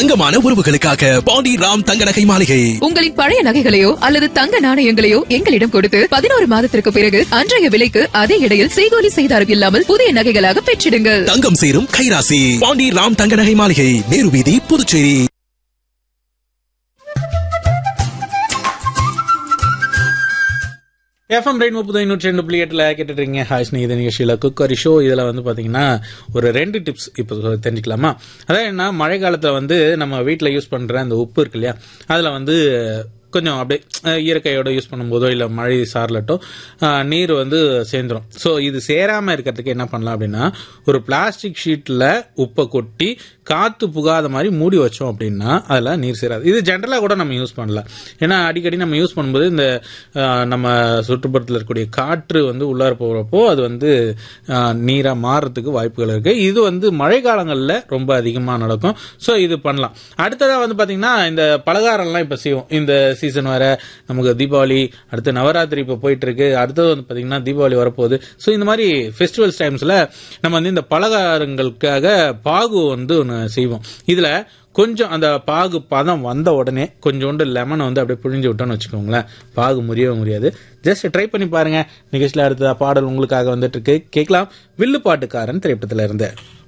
தங்கமான உறவுகளுக்காக பாண்டி ராம் தங்க நகை மாளிகை உங்களின் பழைய நகைகளையோ அல்லது தங்க நாணயங்களையோ எங்களிடம் கொடுத்து பதினோரு மாதத்திற்கு பிறகு அன்றைய விலைக்கு அதே இடையில் செய்கூலி செய்தாரம் இல்லாமல் புதிய நகைகளாக பெற்றிடுங்கள் தங்கம் சேரும் கைராசி பாண்டி ராம் தங்க நகை மாளிகை நேரு வீதி புதுச்சேரி எஃப்எம் ரெயின் முப்பது நூற்றி ரெண்டு புள்ளி எட்டில் கேட்டுட்டு இருக்கீங்க ஹாய் ஸ்நேகித நிகழ்ச்சியில் குக்கரி ஷோ இதில் வந்து பார்த்தீங்கன்னா ஒரு ரெண்டு டிப்ஸ் இப்போ தெரிஞ்சுக்கலாமா அதான் என்ன மழை காலத்தில் வந்து நம்ம வீட்டில் யூஸ் பண்ணுற அந்த உப்பு இருக்கு இல்லையா அதில் வந்து கொஞ்சம் அப்படியே அஹ், இயற்கையோட யூஸ் பண்ணும்போதோ இல்லை மழை சாரலட்டோ அஹ், நீர் வந்து சேர்ந்துரும் ஸோ இது சேராமல் இருக்கிறதுக்கு என்ன பண்ணலாம் அப்படின்னா ஒரு பிளாஸ்டிக் ஷீட்டில் உப்பை கொட்டி காற்று புகாத மாதிரி மூடி வச்சோம் அப்படின்னா அதில் நீர் சேராது இது ஜென்ரலாக கூட நம்ம யூஸ் பண்ணலாம் ஏன்னா அடிக்கடி நம்ம யூஸ் பண்ணும்போது இந்த அஹ், நம்ம சுற்றுப்புறத்தில் இருக்கக்கூடிய காற்று வந்து உள்ளார போகிறப்போ அது வந்து நீராக மாறுறதுக்கு வாய்ப்புகள் இருக்கு இது வந்து மழை காலங்களில் ரொம்ப அதிகமாக நடக்கும் ஸோ இது பண்ணலாம் அடுத்ததாக வந்து பார்த்தீங்கன்னா இந்த பலகாரம்லாம் இப்போ செய்வோம் இந்த சீசன் வர நமக்கு தீபாவளி அடுத்து நவராத்திரி இப்போ போயிட்டு இருக்கு அடுத்தது வந்து பார்த்தீங்கன்னா தீபாவளி வரப்போகுது ஸோ இந்த மாதிரி ஃபெஸ்டிவல்ஸ் டைம்ஸில் நம்ம வந்து இந்த பலகாரங்களுக்காக பாகு வந்து ஒன்று செய்வோம் இதில் கொஞ்சம் அந்த பாகு பதம் வந்த உடனே கொஞ்சோண்டு லெமனை வந்து அப்படியே புழிஞ்சு விட்டோம்னு வச்சுக்கோங்களேன் பாகு முறியவே முடியாது ஜஸ்ட் ட்ரை பண்ணி பாருங்க நிகழ்ச்சியில் அடுத்த பாடல் உங்களுக்காக வந்துட்டு இருக்கு கேட்கலாம் வில்லு பாட்டுக்காரன் திரைப்படத்தில் இருந்து